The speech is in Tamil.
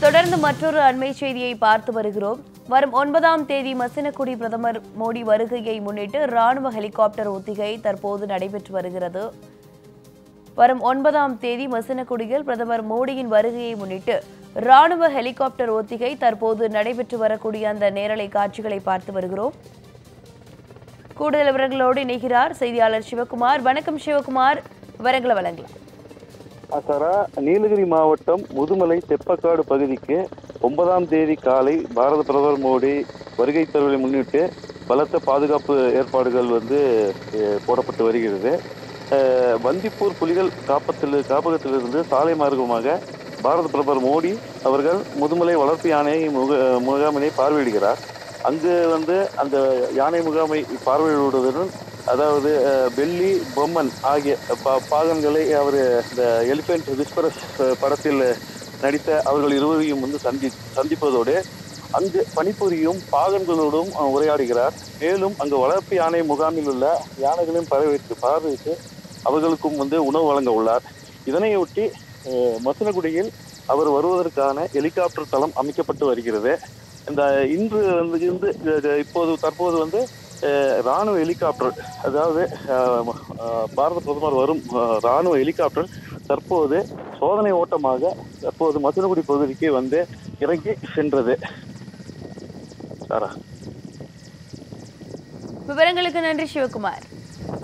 தொடர்ந்து மற்றொரு அண்மை செய்தியை பார்த்து வருகிறோம் வரும் ஒன்பதாம் தேதி மசினக்குடி பிரதமர் மோடி வருகையை முன்னிட்டு ராணுவ ஹெலிகாப்டர் ஒத்திகை தற்போது நடைபெற்று வருகிறது வரும் ஒன்பதாம் தேதி மசினக்குடியில் பிரதமர் மோடியின் வருகையை முன்னிட்டு ராணுவ ஹெலிகாப்டர் ஒத்திகை தற்போது நடைபெற்று வரக்கூடிய அந்த நேரலை காட்சிகளை பார்த்து வருகிறோம் கூடுதல் விவரங்களோடு இணைகிறார் செய்தியாளர் சிவகுமார் வணக்கம் சிவகுமார் விவரங்களை வழங்கலாம் சாரா நீலகிரி மாவட்டம் முதுமலை தெப்பக்காடு பகுதிக்கு ஒன்பதாம் தேதி காலை பாரத பிரதமர் மோடி வருகை தருவதை முன்னிட்டு பலத்த பாதுகாப்பு ஏற்பாடுகள் வந்து அஹ், போடப்பட்டு வருகிறது அஹ், வந்திப்பூர் புலிகள் காப்பத்தில் காப்பகத்திலிருந்து சாலை மார்க்கமாக பாரத பிரதமர் மோடி அவர்கள் முதுமலை வளர்ப்பு யானை முக முகாமினை பார்வையிடுகிறார் அங்கு வந்து அந்த யானை முகாமை பார்வையிடுவதுடன் அதாவது அஹ், வெள்ளி பொம்மன் ஆகிய பா- பாகன்களை அவர் இந்த எலிபென்ட் விஸ்பரஸ் படத்தில் நடித்த அவர்கள் இருவரையும் வந்து சந்தி சந்திப்பதோடு அங்கு பணிபுரியும் பாகன்களோடும் அஹ், உரையாடுகிறார் மேலும் அங்கு வளர்ப்பு யானை முகாமில் உள்ள யானைகளையும் பார்வையிட்டு பார்வையிட்டு அவர்களுக்கும் வந்து உணவு வழங்க உள்ளார் இதனையொட்டி அஹ், மசனகுடியில் அவர் வருவதற்கான ஹெலிகாப்டர் தளம் அமைக்கப்பட்டு வருகிறது இந்த இன்று வந்து இருந்து அஹ், இப்போது தற்போது வந்து அஹ், ராணுவ ஹெலிகாப்டர் அதாவது அஹ், அஹ், பாரத பிரதமர் வரும் அஹ், ராணுவ ஹெலிகாப்டர் தற்போது சோதனை ஓட்டமாக தற்போது மசனகுடி பகுதிக்கு வந்து இறங்கி சென்றது சாரா விவரங்களுக்கு நன்றி சிவகுமார்